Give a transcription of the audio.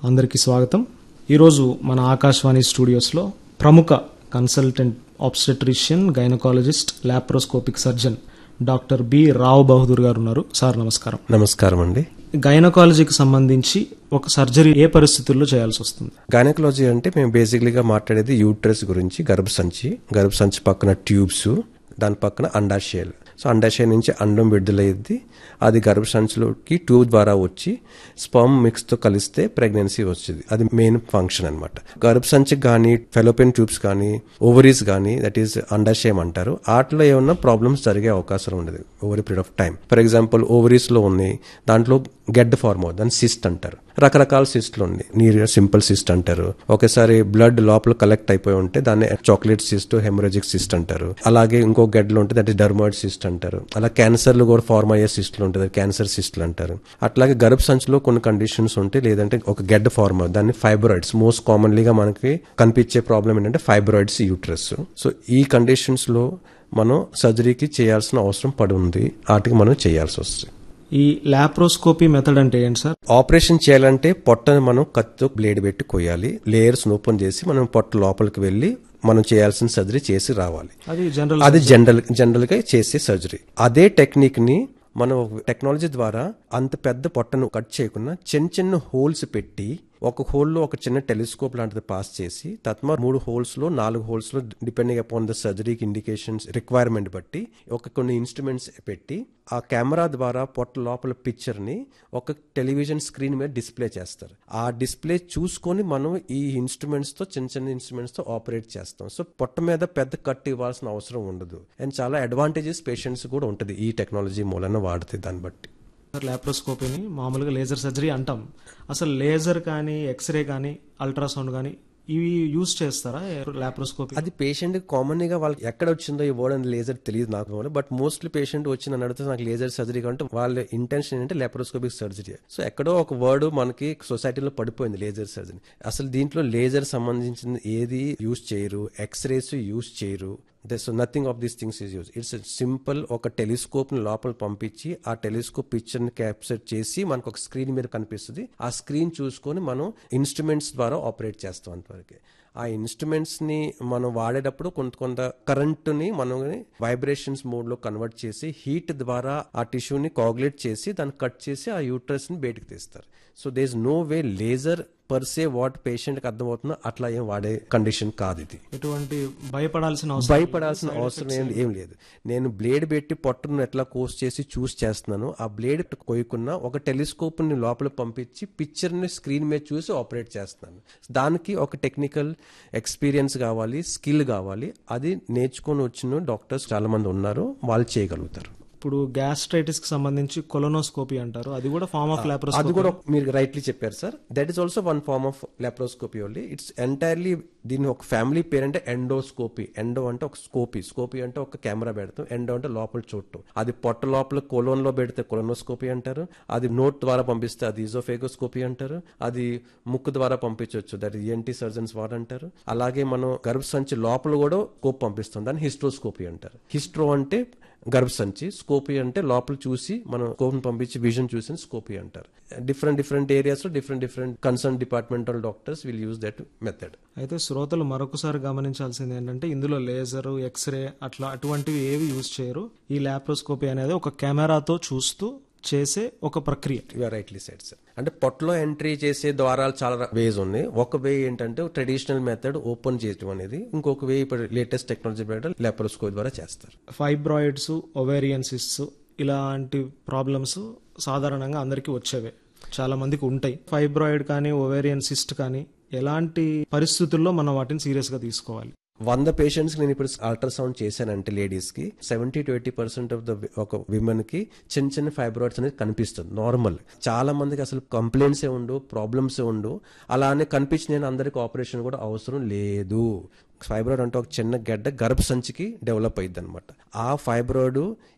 అందరికీ స్వాగతం ఈరోజు మన ఆకాశవాణి స్టూడియోస్లో ప్రముఖ consultant obstetrician gynaecologist laparoscopic surgeon doctor B Rao Bahadur గారు ఉన్నారు సార్ నమస్కారం నమస్కారం అండి గైనకాలజీకి సంబంధించి ఒక సర్జరీ ఏ పరిస్థితుల్లో చేయాల్సి వస్తుంది గైనకాలజీ అంటే మేము బేసిక్లీగా మాట్లాడేది యూట్రస్ గురించి గర్భసంచి గర్భసంచి పక్కన ట్యూబ్స్ దాని పక్కన అండాశయాలు సో అండాశయ నుంచి అండం విడుదలయ్యేది అది గర్భసంచిలోకి ట్యూబ్ ద్వారా వచ్చి స్పర్మ్ మిక్స్తో కలిస్తే ప్రెగ్నెన్సీ వచ్చేది అది మెయిన్ ఫంక్షన్ అనమాట గర్భసంచి కానీ ఫెలోపియన్ ట్యూబ్స్ కానీ ఓవరీస్ కానీ దట్ ఈస్ అండాశయం అంటారు వాటిలో ఏమన్నా ప్రాబ్లమ్స్ జరిగే అవకాశం ఉండదు over period of time for example ovaries లో ఉన్నాయి దాంట్లో గెడ్ ఫార్మ్ అవుతుంది దాన్ని సిస్ట్ అంటారు రకరకాల సిస్ట్లు ఉన్నాయి నీరు సింపుల్ సిస్ట్ అంటారు ఒకేసారి బ్లడ్ లోపల కలెక్ట్ అయిపోయి ఉంటే దాన్ని చాక్లెట్ సిస్ట్ హెమరేజిక్ సిస్ట్ అంటారు అలాగే ఇంకో గెడ్లు ఉంటే దట్ ఇస్ డర్మాయిడ్ సిస్ట్ అంటారు అలా క్యాన్సర్లు కూడా ఫార్మ్ అయ్యే సిస్ట్లు ఉంటుంది క్యాన్సర్ సిస్ట్లు అంటారు అట్లాగే గర్భ సంచిలో కొన్ని కండిషన్స్ ఉంటాయి లేదంటే ఒక గెడ్ ఫార్మ్ అవుతుంది దాన్ని ఫైబ్రాయిడ్స్ మోస్ట్ కామన్లీగా మనకి కనిపించే ప్రాబ్లం ఏంటంటే ఫైబ్రాయిడ్స్ యూట్రస్ సో ఈ కండిషన్స్ లో మనం సర్జరీకి చేయాల్సిన అవసరం పడి ఉంది వాటికి మనం చేయాల్సి వస్తుంది ఈ లాప్రోస్కోపీ మెథడ్ అంటే ఏంటి సార్ ఆపరేషన్ చేయాలంటే పొట్టని మనం కత్తితో బ్లేడ్ పెట్టి కొయ్యాలి లేయర్స్ ఓపెన్ చేసి మనం పొట్ట లోపలికి వెళ్ళి మనం చేయాల్సిన సర్జరీ చేసి రావాలి అది జనరల్ అది జనరల్ జనరల్ గా చేసే సర్జరీ అదే టెక్నిక్ ని మనం టెక్నాలజీ ద్వారా అంత పెద్ద పొట్టను కట్ చేయకుండా చిన్న చిన్న హోల్స్ పెట్టి ఒక హోల్లో ఒక చిన్న టెలిస్కోప్ లాంటిది పాస్ చేసి తత్మా మూడు హోల్స్ లో నాలుగు హోల్స్ లో డిపెండింగ్ అపాన్ ద సర్జరీకి ఇండికేషన్స్ రిక్వైర్మెంట్ బట్టి ఒక కొన్ని ఇన్స్ట్రుమెంట్స్ పెట్టి ఆ కెమెరా ద్వారా పొట్ట లోపల పిక్చర్ ని ఒక టెలివిజన్ స్క్రీన్ మీద డిస్ప్లే చేస్తారు ఆ డిస్ప్లే చూసుకొని మనం ఈ ఇన్స్ట్రుమెంట్స్ తో చిన్న చిన్న ఇన్స్ట్రుమెంట్స్ తో ఆపరేట్ చేస్తాం సో పొట్ట మీద పెద్ద కట్ ఇవ్వాల్సిన అవసరం ఉండదు అండ్ చాలా అడ్వాంటేజెస్ పేషెంట్స్ కూడా ఉంటుంది ఈ టెక్నాలజీ మూలన వాడితే దాన్ని బట్టి లాప్రోస్కోపీని మామూలుగా లేజర్ సర్జరీ అంటాం అసలు లేజర్ కానీ ఎక్స్రే కానీ అల్ట్రాసౌండ్ కానీ ఇవి యూజ్ చేస్తారా లాప్రోస్కోపీ అది పేషెంట్ కామన్ గా వాళ్ళకి ఎక్కడ వచ్చిందో ఈ వర్డ్ అని లేజర్ తెలియదు నాకు బట్ మోస్ట్లీ పేషెంట్ వచ్చి నన్ను అడిగితే నాకు లేజర్ సర్జరీ అంటే వాళ్ళ ఇంటెన్షన్ ఏంటంటే లెప్రోస్కోపిక్ సర్జరీ సో ఎక్కడో ఒక వర్డ్ మనకి సొసైటీలో పడిపోయింది లేజర్ సర్జరీ అసలు దీంట్లో లేజర్ సంబంధించిన ఏది యూజ్ చేయరు ఎక్స్రేస్ యూజ్ చేయరు so nothing of these things is use it's simple ఒక టెలిస్కోప్ ని లోపల పంపించి ఆ టెలిస్కోప్ పిక్చర్ ని క్యాప్చర్ చేసి మనకు ఒక స్క్రీన్ మీద కనిపిస్తుంది ఆ స్క్రీన్ చూసుకొని మనం ఇన్స్ట్రుమెంట్స్ ద్వారా ఆపరేట్ చేస్తాం అంతవరకు ఆ ఇన్స్ట్రుమెంట్స్ ని మనం వాడేటప్పుడు కొంత కొంత కరెంటుని మనం వైబ్రేషన్స్ మోడ్ లో కన్వర్ట్ చేసి హీట్ ద్వారా ఆ టిష్యూని కాగులేట్ చేసి దాన్ని కట్ చేసి ఆ యూట్రస్ ని బయటకు తీస్తారు so there is no way laser per se what patient కి అర్థమవుతుందో అట్లా ఏం వాడే కండిషన్ కాదు ఇది ఎటువంటి భయపడాల్సిన అవసరం భయపడాల్సిన అవసరం ఏం ఏం లేదు నేను బ్లేడ్ పెట్టి పొట్టను ఎట్లా కోర్స్ చేసి చూస్ చేస్తున్నాను ఆ బ్లేడ్ కొయ్యకున్న ఒక టెలిస్కోప్ ని లోపల పంపించి పిక్చర్ ని స్క్రీన్ మీద చూసి ఆపరేట్ చేస్తున్నాను దానికి ఒక టెక్నికల్ ఎక్స్పీరియన్స్ కావాలి స్కిల్ కావాలి అది నేర్చుకొని వచ్చిన డాక్టర్స్ చాలా మంది ఉన్నారు వాళ్ళు చేయగలుగుతారు ఇప్పుడు గ్యాస్ట్రైటిస్ కి సంబంధించి కొలోనోస్కోపీ అంటారు అది కూడా ఫార్మ్ ఆఫ్ అది లాప్రోస్కోపీ కూడా మీరు రైట్లీ చెప్పారు sir that is also one form of laparoscopy only it's entirely దీని ఒక ఫ్యామిలీ పేరు అంటే ఎండోస్కోపీ ఎండో అంటే ఒక స్కోపీ స్కోపీ అంటే ఒక కెమెరా పెడతాం ఎండో అంటే లోపల చూడటం అది పొట్ట లోపల కొలోన్ లో పెడితే కొలోనోస్కోపీ అంటారు అది నోట్ ద్వారా పంపిస్తే అది ఇజోఫేగోస్కోపీ అంటారు అది ముక్కు ద్వారా పంపించవచ్చు దట్ ఈఎన్టీ సర్జన్స్ వాడంటారు అలాగే మనం గర్భసంచి లోపల కూడా స్కోప్ పంపిస్తాం దాన్ని హిస్ట్రోస్కోపీ అంటారు హిస్ట్రో అంటే గర్భసంచి స్కోపీ అంటే లోపల చూసి మనం స్కోప్ పంపించి విజన్ చూసి స్కోపీ అంటారు డిఫరెంట్ డిఫరెంట్ ఏరియాస్ లో different different concern departmental doctors will use that method అయితే శ్రోతలు మరొకసారి గమనించాల్సింది ఏంటంటే ఇందులో లేజర్ ఎక్స్రే అట్లా అటువంటివి ఏవి యూజ్ చేయరు ఈ లాప్రోస్కోపీ అనేది ఒక కెమెరాతో చూస్తూ చేసే ఒక ప్రక్రియ యూఆర్ రైట్లీ సైడ్ సార్ అంటే పొట్టలో ఎంట్రీ చేసే ద్వారాలు చాలా వేస్ ఉన్నాయి ఒక వే ఏంటంటే ట్రెడిషనల్ మెథడ్ ఓపెన్ చేయడం అనేది ఇంకొక వే ఇప్పుడు లేటెస్ట్ టెక్నాలజీ మెథడ్ లెపరోస్కోప్ ద్వారా చేస్తారు ఫైబ్రాయిడ్స్ ఒవేరియన్ సిస్ట్స్ ఇలాంటి ప్రాబ్లమ్స్ సాధారణంగా అందరికీ వచ్చేవే చాలా మందికి ఉంటాయి ఫైబ్రాయిడ్ కానీ ఒవేరియన్ సిస్ట్ కానీ ఎలాంటి పరిస్థితుల్లో మనం వాటిని సీరియస్ గా తీసుకోవాలి వంద పేషెంట్స్ నేను ఇప్పుడు అల్ట్రాసౌండ్ చేశానంటే లేడీస్ కి seventy to eighty percent of the ఒక విమెన్ కి చిన్న చిన్న ఫైబ్రాయిడ్స్ అనేది కనిపిస్తుంది నార్మల్ చాలా మందికి అసలు కంప్లైంట్స్ ఏ ఉండు ప్రాబ్లమ్స్ ఏ ఉండు అలానే కనిపించిన అందరికి ఆపరేషన్ కూడా అవసరం లేదు ఫైబ్రాయిడ్ అంటే ఒక చిన్న గడ్డ గర్భ సంచికి డెవలప్ అయ్యింది అనమాట ఆ ఫైబ్రాయిడ్